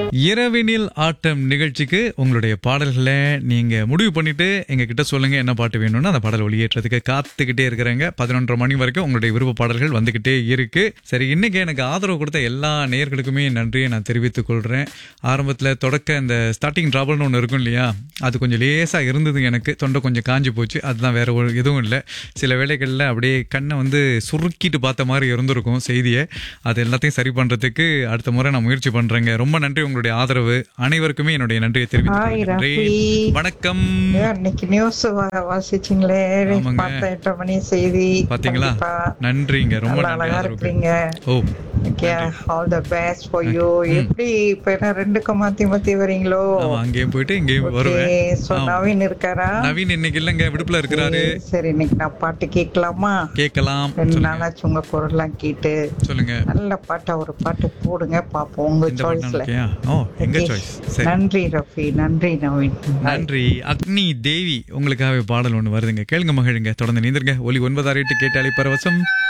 இரவினில் ஆட்டம் நிகழ்ச்சிக்கு உங்களுடைய பாடல்களை நீங்க முடிவு பண்ணிட்டு எங்க கிட்ட சொல்லுங்க என்ன பாட்டு வேணும்னு அந்த பாடல் ஒளியேற்றதுக்கு காத்துக்கிட்டே இருக்கிறாங்க பதினொன்றரை மணி வரைக்கும் உங்களுடைய விருப்ப பாடல்கள் வந்துகிட்டே இருக்கு சரி இன்னைக்கு எனக்கு ஆதரவு கொடுத்த எல்லா நேயர்களுக்குமே நன்றியை நான் தெரிவித்துக் கொள்றேன் ஆரம்பத்துல தொடக்க இந்த ஸ்டார்டிங் ட்ராவல்னு ஒன்று இருக்கும் இல்லையா அது கொஞ்சம் லேசா இருந்தது எனக்கு தொண்டை கொஞ்சம் காஞ்சி போச்சு அதுதான் வேற ஒரு எதுவும் இல்லை சில வேளைகளில் அப்படியே கண்ணை வந்து சுருக்கிட்டு பார்த்த மாதிரி இருந்திருக்கும் செய்தியை அது எல்லாத்தையும் சரி பண்றதுக்கு அடுத்த முறை நான் முயற்சி பண்றேங்க ரொம்ப நன்றி உங்களுடைய ஆதரவு அனைவருக்குமே என்னுடைய நன்றியை தெரிவித்துக் ஹாய் கொள்கிறேன். ரஃபி. வணக்கம் ஏன் இன்னைக்கு நியூஸ் வாசிச்சிங்களே ஆமாங்க. பார்த்த எட்டு மணி செய்தி பாத்தீங்களா கண்டிப்பா. நன்றிங்க ரொம்ப நல்லா நன்றி அழகா ஆதரவுக்கு. இருக்கிறீங்க oh all the best for you எப்படி இப்ப என்ன ரெண்டுக்கும் மாத்தி மாத்தி வரீங்களோ ஆமா அங்கேயும் போயிட்டு இங்கேயும் வருவேன் ஓகே சோ ஆமா. நவீன் இருக்காரா நவீன் இன்னைக்கு இல்லைங்க விடுப்புல இருக்கிறாரு சரி இன்னைக்கு நான் பாட்டு கேட்கலாமா கேட்கலாம் ரெண்டு சொல்லுங்க நாளாச்சு உங்க குரல்லாம் கேட்டு சொல்லுங்க நல்ல பாட்டா ஒரு பாட்டு போடுங்க பாப்போம் உங்க இந்த பாட்டு சாய்ஸ்ல ஓகேயா ஓ எங்க சாய்ஸ் சரி நன்றி ரஃபி நன்றி நவீன் நன்றி அக்னி தேவி உங்களுக்காகவே பாடல் ஒன்று வருதுங்க கேளுங்க மகிழுங்க தொடர்ந்து நீந்திருங்க ஒலி ஒன்பதாறு எட்டு கேட்டாலே பரவசம்